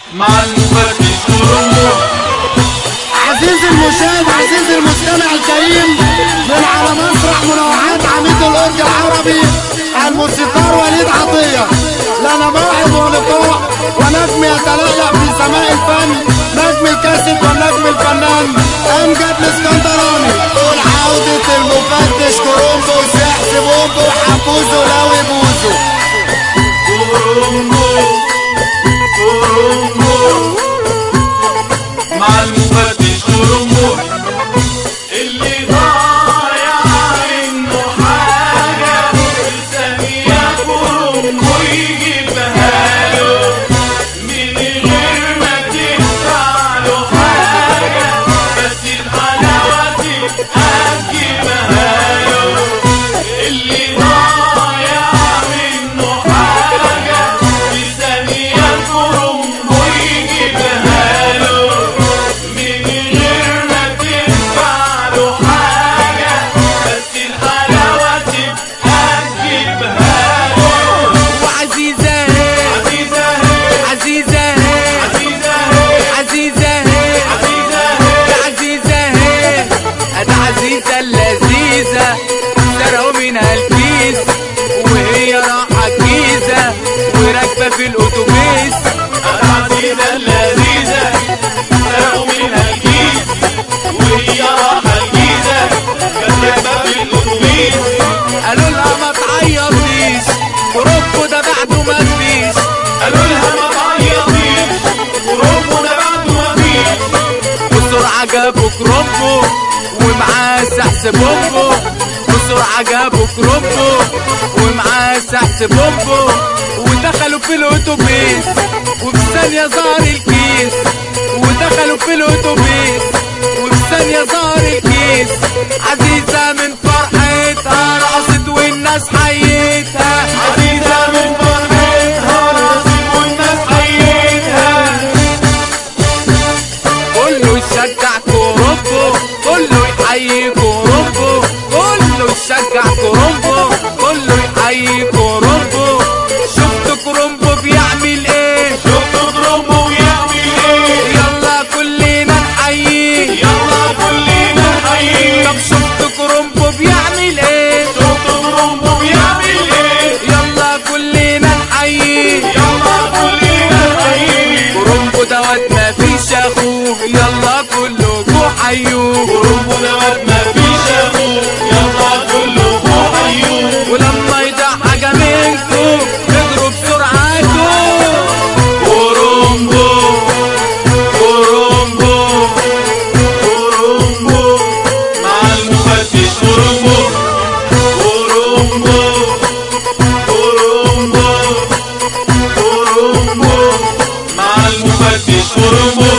مع المفتش كرومبو عزيزي المشاهد عزيزي المستمع الكريم من على مسرح منوعات عميد الأورج العربي الموسيقار وليد عطية لنا موعد ولقاء ونجم يتلألأ في سماء الفن نجم الكاسب والنجم الفنان أمجد الاسكندراني قول عودة المفتش كرومبو سحس بومبو حبوزو لوي بوزو كرومبو كرومبو مع المفتش كرومبو اللي ضايع منه حاجة ثانية كرومبو يجيبها له من غير ما تدفع له حاجة بس الحلاوة تبقى تجيبها له اللي ضايع منه حاجة في ثانية كرومبو يجيبها له من غير ما تدفع له حاجة بس الحلاوة تبقى تجيبها له وعزيزة عزيزة عزيزة عزيزة عزيزة عزيزة يا عزيزة أنا عزيزة اللذيذة سرقوا منها الكيس وهي راحة الجيزة وراكبة في الأتوبيس العزيزة اللذيذة سرقوا منها الكيس وهي راحة الجيزة كانت راكبة في الأتوبيس قالوا لها ما تعيطيش كروبو ده بعده ما فيش قالوا لها ما تعيطيش وربنا ده بعده ما فيش بسرعة جابوا كرومبو ومعاه سحس بومبو بسرعة جابوا كرومبو ومعاه سحس بومبو ودخلوا في الأتوبيس وفي ثانية ظهر الكيس ودخلوا في الأتوبيس وفي ثانية ظهر الكيس عزيزة من فرحتها رقصت والناس حيتها عزيزة من فرحتها راسي والناس حيتها كله يشجع كورومبو كله يحيي كورومبو كله يشجع كورومبو كله يحيي كورومبو شفت كورومبو بيعمل ايه شفتوا كرومبو يعمل ايه يلا كلنا نحييه يلا كلنا نحييه طب شفت كورومبو بيعمل ايه شفتوا كرومبو بيعمل ايه يلا كلنا نحييه يلا كلنا نحييه كورومبو دوت مفيش اخوه يلا كلكوا حيوه كرومبو دوت مفيش اخوه يلا كلكوا حيوه ولما يضيع حاجة منكم اجروا بسرعته كرومبو كرومبو كرومبو مع المفتش كرومبو كرومبو كرومبو كرومبو مع المفتش كرومبو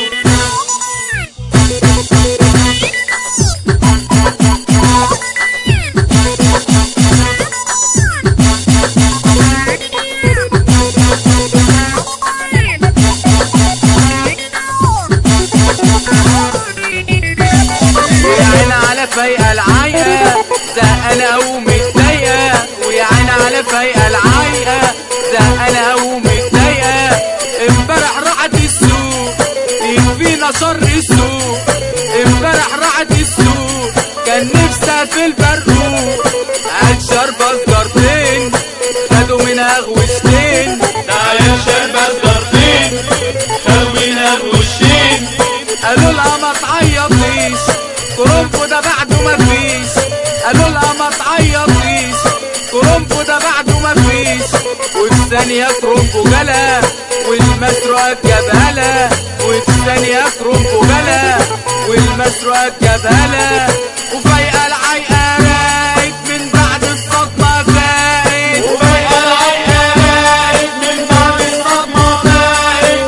ويا عين على فايقة العايقة زهقانة ومتضايقة ويا عين على فايقة العايقة زهقانة ومتضايقة امبارح راحت السوق يكفينا شر السوق امبارح راحت السوق كان نفسها في البروق قال شاربة سجارتين خدوا منها غوشتين تعالى شربة سجارتين خدوا منها بوشين قالوا لها ما تعيطيش كرومبو ده بعده ما فيش قالوا لها ما تعيطيش كرومبو ده بعده ما فيش وفي ثانية كرومبو جلا والمسروقة جابها وفي ثانية كرومبو جلا والمسروقة جابها وفايقة العايقة راقت من بعد الصدمة فاقت وفجأة العيقة راقت من بعد الصدمة فاقت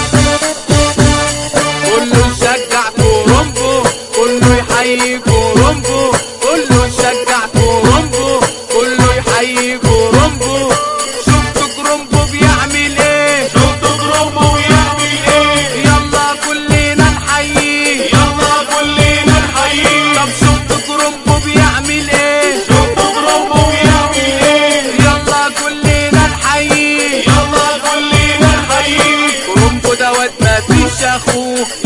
كله يشجع كورومبو كله يحيي كورومبو كله يشجع كورومبو كله يحيي كورومبو شفت كورومبو بيعمل ايه شفتوا كرومبو يعمل ايه يلا كلنا نحييه يلا كلنا نحييه طب شفت كورومبو ابوه